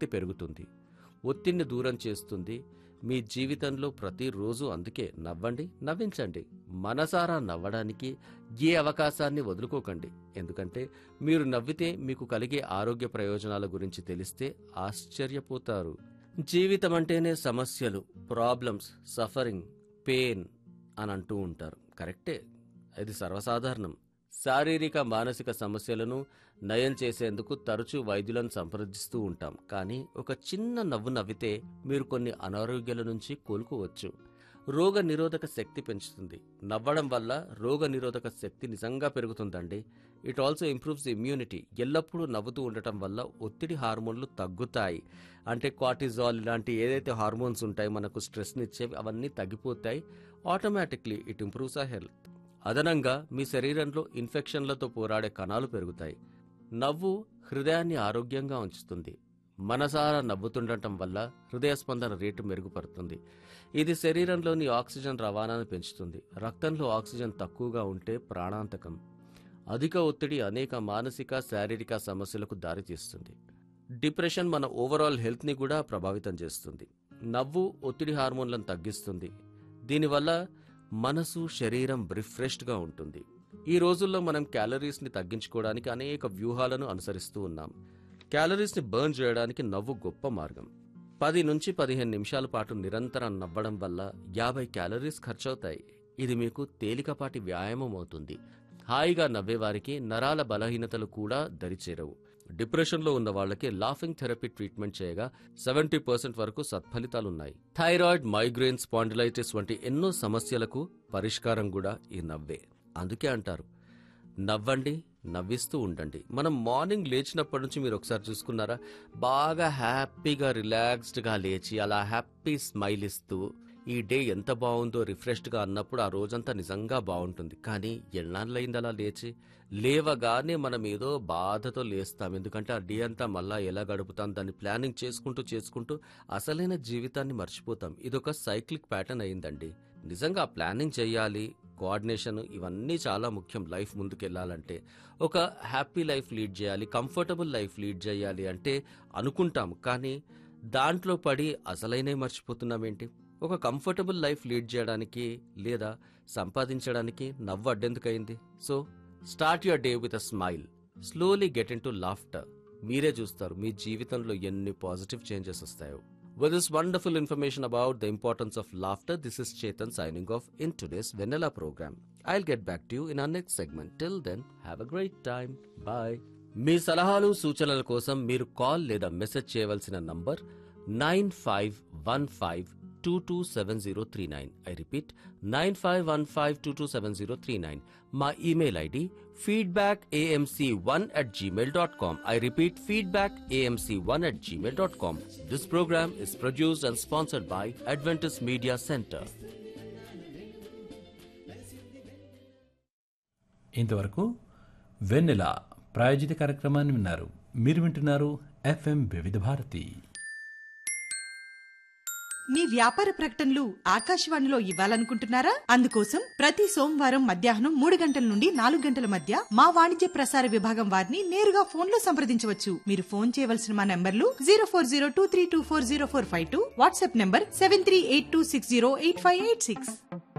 శక్తి పెరుగుతుంది ఒత్తిడిని దూరం చేస్తుంది మీ జీవితంలో ప్రతిరోజు అందుకే నవ్వండి నవ్వించండి మనసారా నవ్వడానికి ఏ అవకాశాన్ని వదులుకోకండి ఎందుకంటే మీరు నవ్వితే మీకు కలిగే ఆరోగ్య ప్రయోజనాల గురించి తెలిస్తే ఆశ్చర్యపోతారు జీవితం అంటేనే సమస్యలు ప్రాబ్లమ్స్ సఫరింగ్ పెయిన్ అని అంటూ ఉంటారు కరెక్టే ఇది సర్వసాధారణం శారీరక మానసిక సమస్యలను నయం చేసేందుకు తరచూ వైద్యులను సంప్రదిస్తూ ఉంటాం కానీ ఒక చిన్న నవ్వు నవ్వితే మీరు కొన్ని అనారోగ్యాల నుంచి కోలుకోవచ్చు రోగ నిరోధక శక్తి పెంచుతుంది నవ్వడం వల్ల రోగ నిరోధక శక్తి నిజంగా పెరుగుతుందండి ఇట్ ఆల్సో ఇంప్రూవ్స్ ఇమ్యూనిటీ ఎల్లప్పుడూ నవ్వుతూ ఉండటం వల్ల ఒత్తిడి హార్మోన్లు తగ్గుతాయి అంటే కార్టిజాల్ ఇలాంటి ఏదైతే హార్మోన్స్ ఉంటాయి మనకు స్ట్రెస్ని ఇచ్చేవి అవన్నీ తగ్గిపోతాయి ఆటోమేటిక్లీ ఇట్ ఇంప్రూవ్స్ ఆ హెల్త్ అదనంగా మీ శరీరంలో ఇన్ఫెక్షన్లతో పోరాడే కణాలు పెరుగుతాయి నవ్వు హృదయాన్ని ఆరోగ్యంగా ఉంచుతుంది మనసారా నవ్వుతుండటం వల్ల హృదయ స్పందన రేటు మెరుగుపడుతుంది ఇది శరీరంలోని ఆక్సిజన్ రవాణాను పెంచుతుంది రక్తంలో ఆక్సిజన్ తక్కువగా ఉంటే ప్రాణాంతకం అధిక ఒత్తిడి అనేక మానసిక శారీరక సమస్యలకు దారితీస్తుంది డిప్రెషన్ మన ఓవరాల్ హెల్త్ని కూడా ప్రభావితం చేస్తుంది నవ్వు ఒత్తిడి హార్మోన్లను తగ్గిస్తుంది దీనివల్ల మనసు శరీరం రిఫ్రెష్డ్గా ఉంటుంది ఈ రోజుల్లో మనం క్యాలరీస్ని తగ్గించుకోవడానికి అనేక వ్యూహాలను అనుసరిస్తూ ఉన్నాం క్యాలరీస్ని బర్న్ చేయడానికి నవ్వు గొప్ప మార్గం పది నుంచి పదిహేను నిమిషాల పాటు నిరంతరం నవ్వడం వల్ల యాభై క్యాలరీస్ ఖర్చవుతాయి ఇది మీకు తేలికపాటి వ్యాయామం అవుతుంది హాయిగా నవ్వేవారికి నరాల బలహీనతలు కూడా దరిచేరవు డిప్రెషన్లో ఉన్న వాళ్ళకి లాఫింగ్ థెరపీ ట్రీట్మెంట్ చేయగా సెవెంటీ పర్సెంట్ వరకు సత్ఫలితాలున్నాయి థైరాయిడ్ మైగ్రేన్ స్పాండిలైటిస్ వంటి ఎన్నో సమస్యలకు పరిష్కారం కూడా ఈ నవ్వే అందుకే అంటారు నవ్వండి నవ్విస్తూ ఉండండి మనం మార్నింగ్ లేచినప్పటి నుంచి మీరు ఒకసారి చూసుకున్నారా బాగా హ్యాపీగా రిలాక్స్డ్గా లేచి అలా హ్యాపీ స్మైల్ ఇస్తూ ఈ డే ఎంత బాగుందో రిఫ్రెష్డ్గా అన్నప్పుడు ఆ రోజంతా నిజంగా బాగుంటుంది కానీ ఎన్నాళ్ళైంది అలా లేచి లేవగానే మనం ఏదో బాధతో లేస్తాం ఎందుకంటే ఆ డే అంతా మళ్ళా ఎలా గడుపుతాం దాన్ని ప్లానింగ్ చేసుకుంటూ చేసుకుంటూ అసలైన జీవితాన్ని మర్చిపోతాం ఇదొక సైక్లిక్ ప్యాటర్న్ అయిందండి నిజంగా ప్లానింగ్ చేయాలి కోఆర్డినేషన్ ఇవన్నీ చాలా ముఖ్యం లైఫ్ ముందుకెళ్ళాలంటే ఒక హ్యాపీ లైఫ్ లీడ్ చేయాలి కంఫర్టబుల్ లైఫ్ లీడ్ చేయాలి అంటే అనుకుంటాం కానీ దాంట్లో పడి అసలైనవి మర్చిపోతున్నాం ఏంటి ఒక కంఫర్టబుల్ లైఫ్ లీడ్ చేయడానికి లేదా సంపాదించడానికి నవ్వు అడ్డెందుకైంది so start your day with a smile slowly get into laughter మీరే చూస్తారు మీ జీవితంలో ఎన్ని పాజిటివ్ చేంజెస్ వస్తాయో With this wonderful information about the importance of laughter, this is Chetan signing off in today's Vanilla program. I'll get back to you in our next segment. Till then, have a great time. Bye. మీ సలహాలు సూచనల కోసం మీరు call లేదా message చేయవలసిన number nine five one five two two seven zero three nine I repeat nine five one five two two seven zero three nine మా email ID feedback AMC one at Gmail dot com I repeat feedback AMC one at Gmail dot com this programme is produced and sponsored by Adventus media centre ఇంతవరకు వెన్నెల ప్రాయోజిత కార్యక్రమాన్ని విన్నారు మీరు వింటున్నారు FM వివిధ భారతి మీ వ్యాపార ప్రకటనలు ఆకాశవాణిలో ఇవ్వాలనుకుంటున్నారా అందుకోసం ప్రతి సోమవారం మధ్యాహ్నం మూడు గంటల నుండి నాలుగు గంటల మధ్య మా వాణిజ్య ప్రసార విభాగం వారిని నేరుగా ఫోన్ లో సంప్రదించవచ్చు మీరు ఫోన్ చేయవలసిన మా నంబర్లు zero four zero two three two four zero four five two WhatsApp number seven three eight two six zero eight five eight six